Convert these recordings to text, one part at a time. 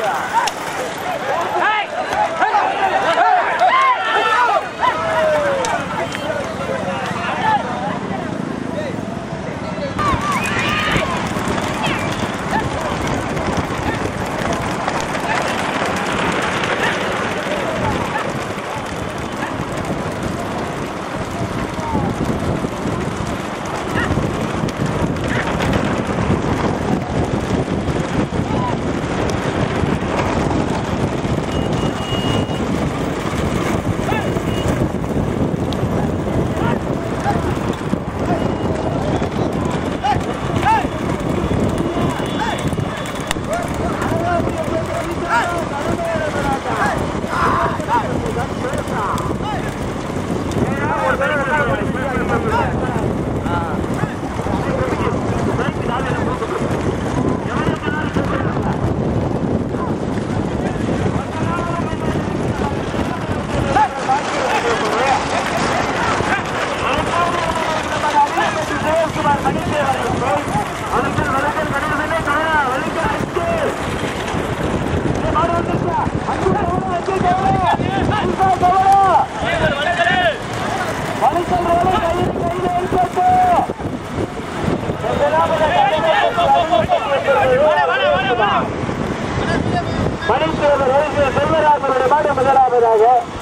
மணித்தேவர் அரசு செல்வராமனுடைய மாடு முதலாவதாக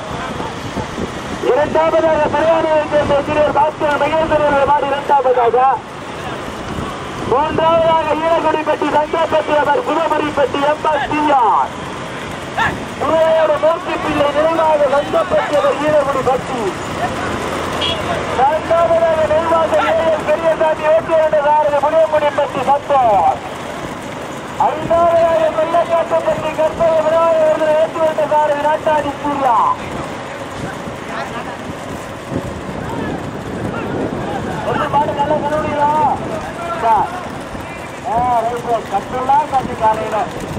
இரண்டாவதாக சரியானையை சேர்ந்த இன்ஜினியர் பாஸ்கர் மகேந்திரனுடைய மாடு இரண்டாவதாக மூன்றாவதாக ஈரகுடிப்பட்டி தங்கப்பட்டியவர் சிவமணிப்பட்டி எம்எஸ்டிஆர் துறையோடு மூர்த்தி பிள்ளை நிறைவாக வந்தப்பட்டியவர் ஈரகுடிப்பட்டி நான்காவதாக நெய்வாக ஏஎல் பெரியசாமி ஓட்டியரண்டதாரது முனியமுடிப்பட்டி சத்தோர் ஐந்தாவதாக வெள்ளக்காட்டுப்பட்டி கற்பக விநாயகர் ஏற்றுவண்டதாரது நாட்டாடி சூர்யா ஒரு மாடு நல்லா கழுவுறீங்களா சார் ஆ ரைட் ரைட் கட்டுலாம் காட்டி காலையில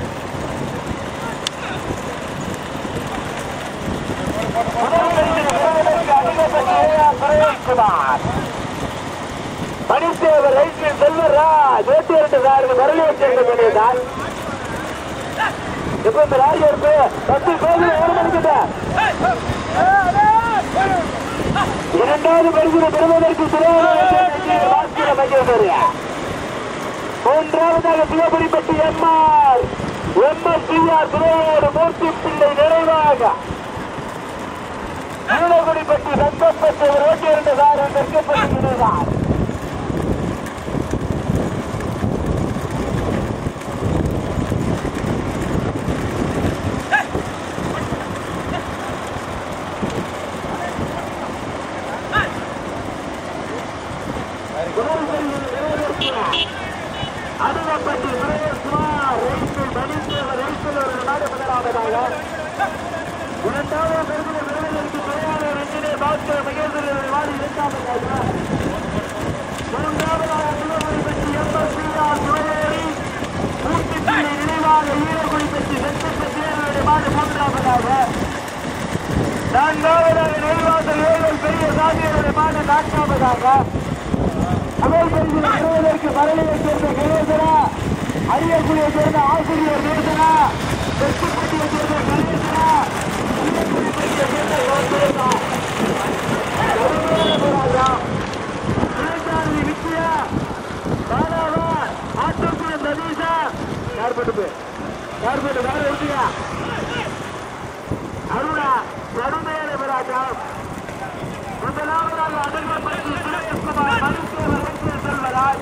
மணித்தேவர் ரைட்டில் செல்வராஜ் ஓட்டி இரண்டு வரலையை சேர்ந்த வேண்டியதான் இப்ப இந்த ராஜா இருக்கு பத்து கோவில் ஏழு மணிக்கிட்ட இரண்டாவது பரிசு பெறுவதற்கு திருவாரூர் மகேஸ்வரியா மூன்றாவதாக சிவபுரிப்பட்டி எம்ஆர் எம்எஸ் டிஆர் துறையோடு மூர்த்தி பிள்ளை நிறைவாக நீலகுடிப்பட்டி தங்கப்பட்டு ஒரு ஓட்டி இருந்த சார் தெற்கப்பட்டிருக்கிறார் அருகப்பட்டி சுரேஷ்குமார் ரைத்தில் மணித்தேவர் ரைத்தில் ஒரு நாடு முதலாவதாக இரண்டாவது பெருமித விருதுகளுக்கு துறையான ரஞ்சினே பாஸ்கர் மகேந்திரன் வாடி இரண்டாவதாக மூன்றாவதாக சிவகுடி பெற்றி எம்எஸ்பிஆர் துறையேறி மூர்த்தி பிள்ளை நினைவாக ஈரகுடி பெற்றி வெற்றி தேர்வுடைய மாடு மூன்றாவதாக நான்காவதாக நெய்வாசல் ஏழல் பெரிய சாமியருடைய மாடு நான்காவதாக முதல் பரிசு பெறுவதற்கு மரணியை சேர்ந்த கணேசனா அரியக்குடியை சேர்ந்த ஆசிரியர் நேசனா தெற்குப்பட்டியை சேர்ந்த கணேசனா அரியக்குடிப்பட்டியை சேர்ந்த யோசேனா கருவேலராஜா சிவசாமி வித்யா பாலாவா ஆத்தூக்குடி சதீஷா யார் பட்டு யார் பட்டு வேற விட்டியா அருணா கருவேலராஜா முதலாவதாக அடங்கப்பட்டி சுரேஷ்குமார் மருத்துவர் வைத்திய செல்வராஜ்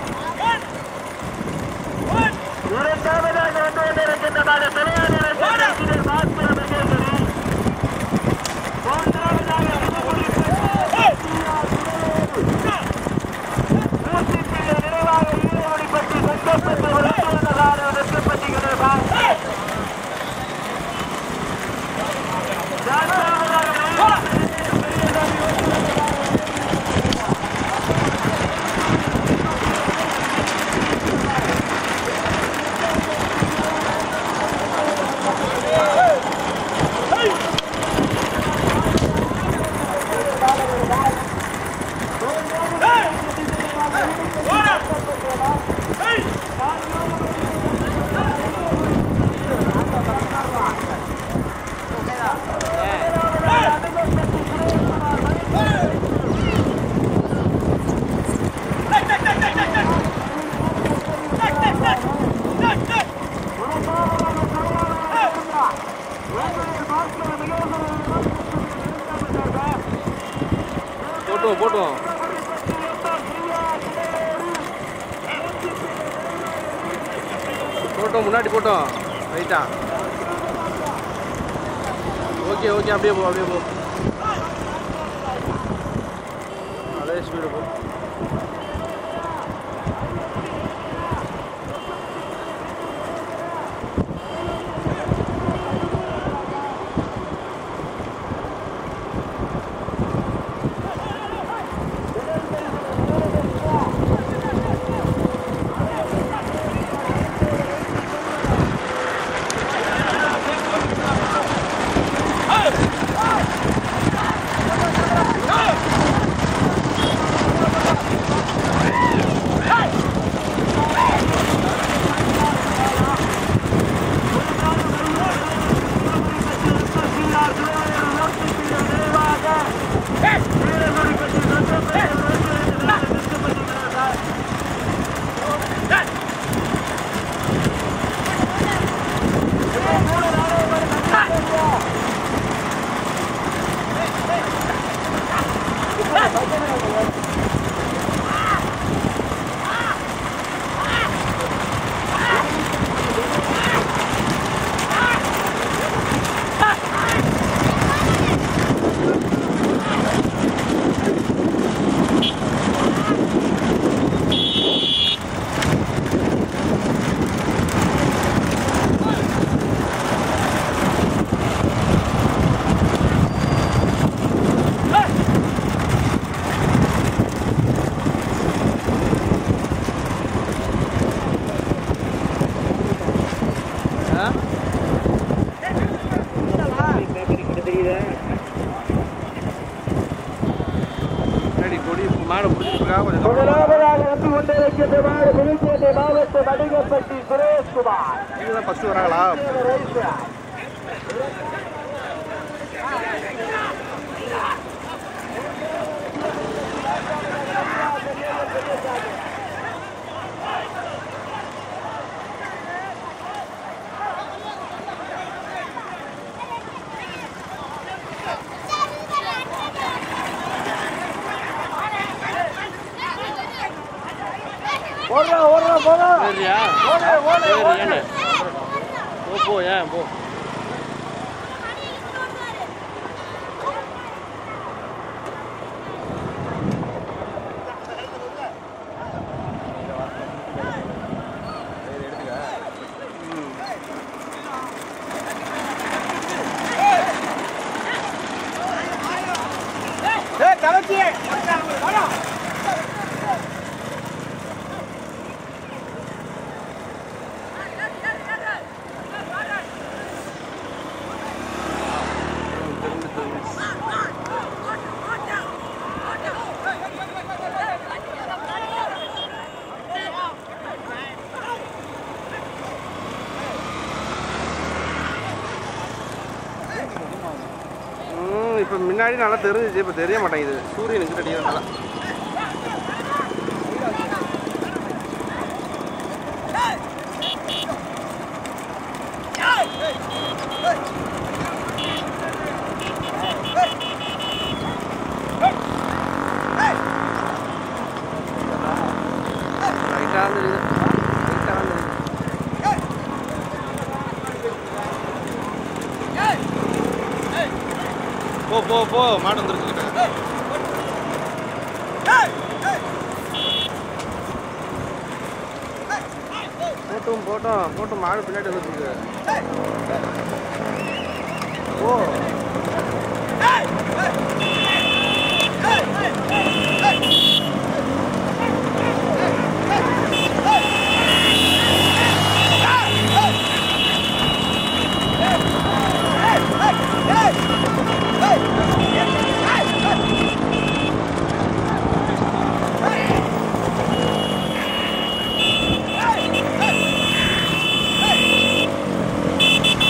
இரண்டாவதாக வந்து கொண்டிருக்கின்றதாக தலையாளர் பாஸ்கர மகேஸ்வரி மூன்றாவதாக மூர்த்தி பிள்ளை நிறைவாக ஈரோடிப்பட்டி சங்கப்பட்டு வளர்த்துள்ளதாக வெற்றப்பட்டி கணேசன் போட்டும் போட்டும் போட்டோம் முன்னாடி போட்டோம் ரைட்டா ஓகே ஓகே அப்படியே போ அப்படியே போ அதே ஸ்பீடு போ ஆ முன்னாடி கொடி மாடை பிடிச்சிருக்கா கொஞ்சம் கவனமா முதலாவதாக வந்து கொண்டிருக்கின்ற மாடு புதுக்கோட்டை மாவட்டம் வடிகப்பட்டி சுரேஷ்குமார் இவங்க தான் ஃபஸ்ட்டு வராங்களா ஓடுறா ஓடுறா போடா சரியா ஓடு ஓடு சரி ஓடு ஏன்னு போ போ ஏன் போ ஏய் கலச்சி வாடா திரும்பி திரும்பி ம் இப்போ முன்னாடி நல்லா தெரிஞ்சிச்சு இப்போ தெரிய மாட்டேங்குது சூரியன் எங்கிட்ட அடிக்கிறதுனால லைட்டாக தெரியுது லைட்டாக தெரியுது போ போ போ மாடு வந்துருச்சுக்கிட்ட போட்டும் போட்டோம் போட்டும் மாடு பின்னாடி வந்துருக்கு ஓ Hey!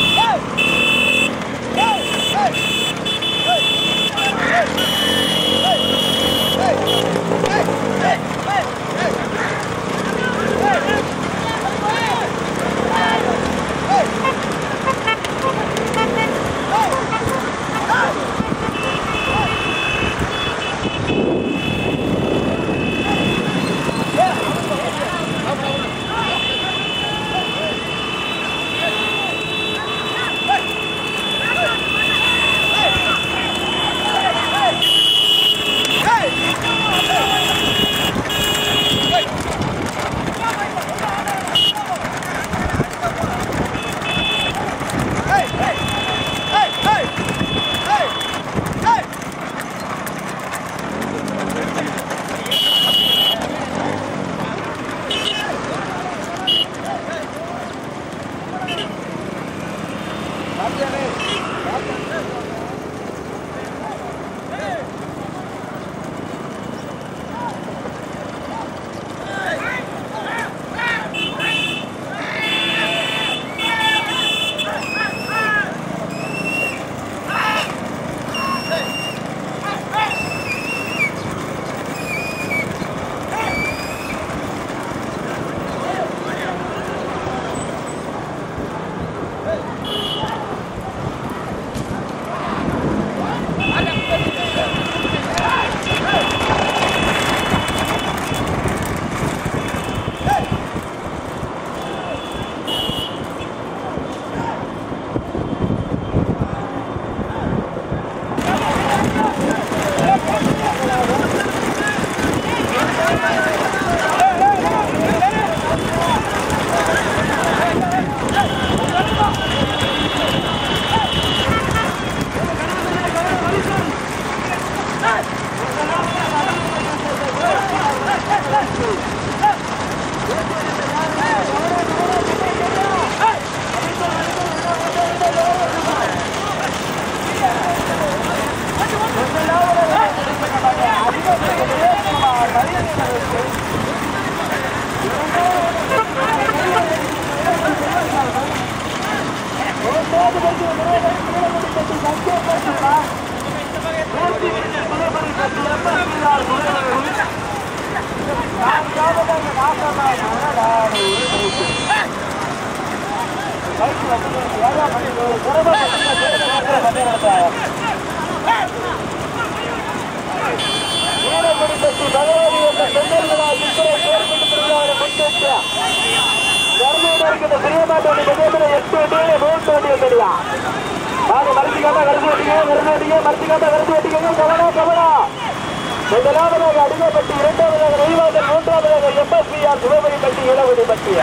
முதலாவதாக அடிக்கப்பட்டு இரண்டாவதாக நெய்வாதல் மூன்றாவதாக எம்எஸ்பிஆர் சிவபதி பட்டி இளவதி பட்டிய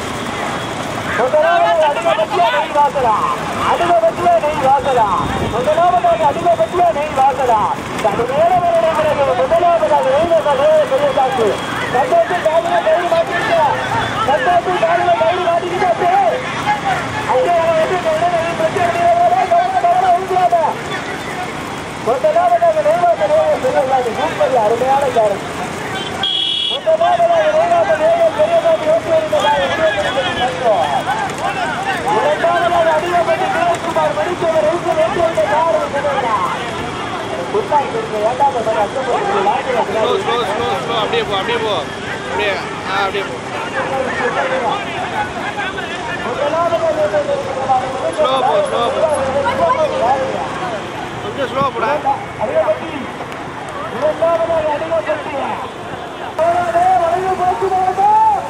முதலாவதாக அடிக்கப்பட்டியா நெய் வாசலா அடிக்கப்பட்டியா நெய் வாசலா முதலாவதாக அடிக்கப்பட்டியா நெய் வாசலா கடுமையான பிறகு முதலாவதாக நெய்வாசல் பெரிய காசு சந்தோஷம் காலையில கயிறு மாட்டிருக்க சந்தோஷம் காலையில கயிறு மாட்டிருக்காச்சு அங்கே வந்து உடனே பற்றி அடிக்கிறவங்க முதலாவதாக நெய்வாச நேரம் பெரியவர்களாக சூப்பர் அருமையான காரணம் முதலாவதாக நெய்வாச நேரம் பெரியவர்களாக யோசிப்பதாக இரண்டாவதாக அதிகப்பட்டு கிரேஷ்குமார் மணிக்கவர் எழுத்து வெற்றி வந்த காரணம் சொன்னா புத்தாய் கொடுக்க ஏண்டாவது மாதிரி அச்சப்படுத்தி ஸ்லோ ஸ்லோ ஸ்லோ ஸ்லோ அப்படியே போ அப்படியே போ அப்படியே ஆ அப்படியே போ ஸ்லோ போ ஸ்லோ போ கொஞ்சம் ஸ்லோ போடா அதிகப்பட்டி இரண்டாவதாக அதிகப்பட்டி வழங்கு போக்குவரத்து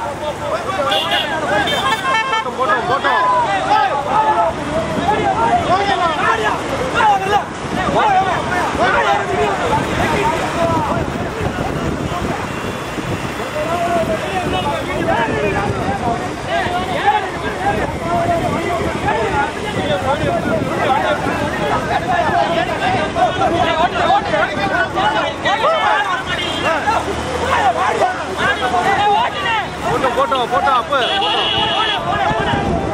போட்டோம் போட்டோம் போட்டோம் போட்டோம் போட்டோம் அப்போ போட்டோம்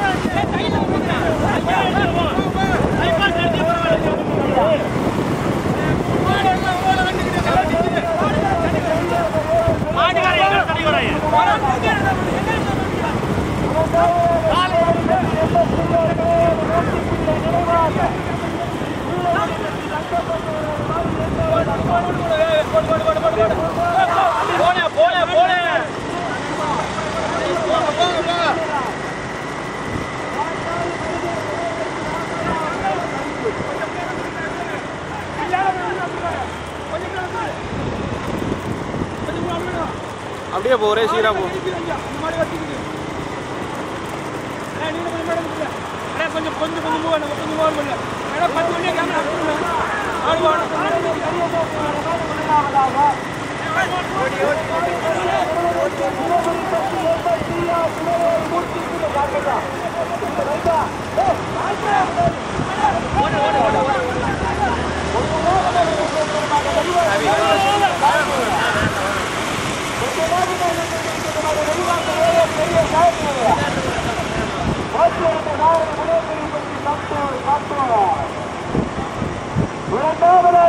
அப்படியே போ ஒரே சீரா போ கொஞ்சம் கொஞ்சம் கொஞ்சம் மூவ் நம்ம கொஞ்சம் மூவ் பண்ணல மேடம் பத்து மணி கேமரா ஆடு போக்குவரத்து நாடு முனைப்படி பற்றி சந்தோஷ்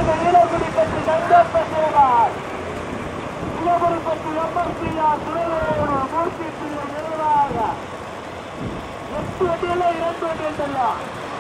மூன்றாவது ஈழக்குடி பற்றி சங்கப்ப சேவார் இளவரி பற்றி எம்எஸ்பிஆர் துணைவேறு மூர்த்தி பிள்ளை நிறைவாக எட்டு வண்டியில் இரண்டு வண்டியில் செல்லாம்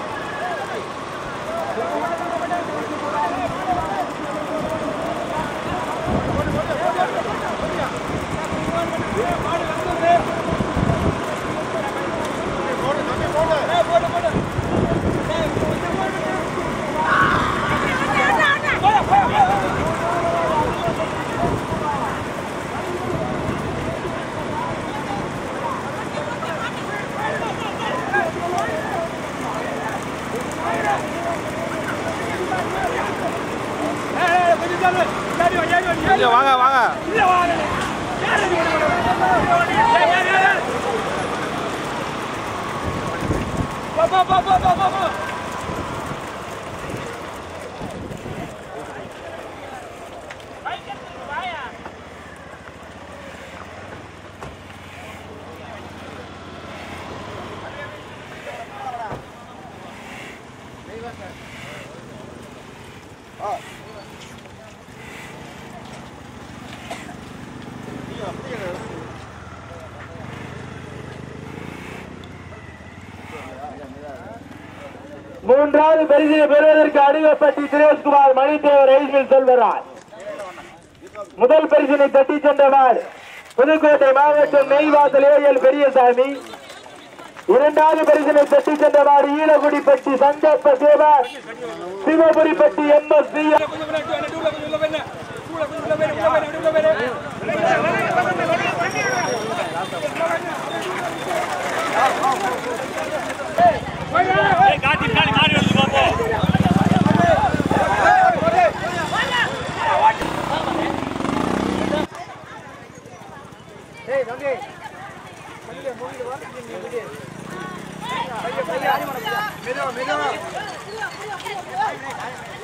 இங்க வாங்க வாங்க மூன்றாவது பரிசினை பெறுவதற்கு அடிவப்பட்டி சுரேஷ்குமார் மணிதேவர் ரயில்மில் செல்வராஜ் முதல் பரிசினை தட்டி சென்றவர் புதுக்கோட்டை மாவட்டம் நெய்வாசல் ஏஎல் பெரியசாமி இரண்டாவது பரிசினை தட்டி சென்றவர் ஈழகுடிப்பட்டி சங்கப்ப சேவர் சிவபுரிப்பட்டி எம் எஸ் சி மெதுவா மெதுவா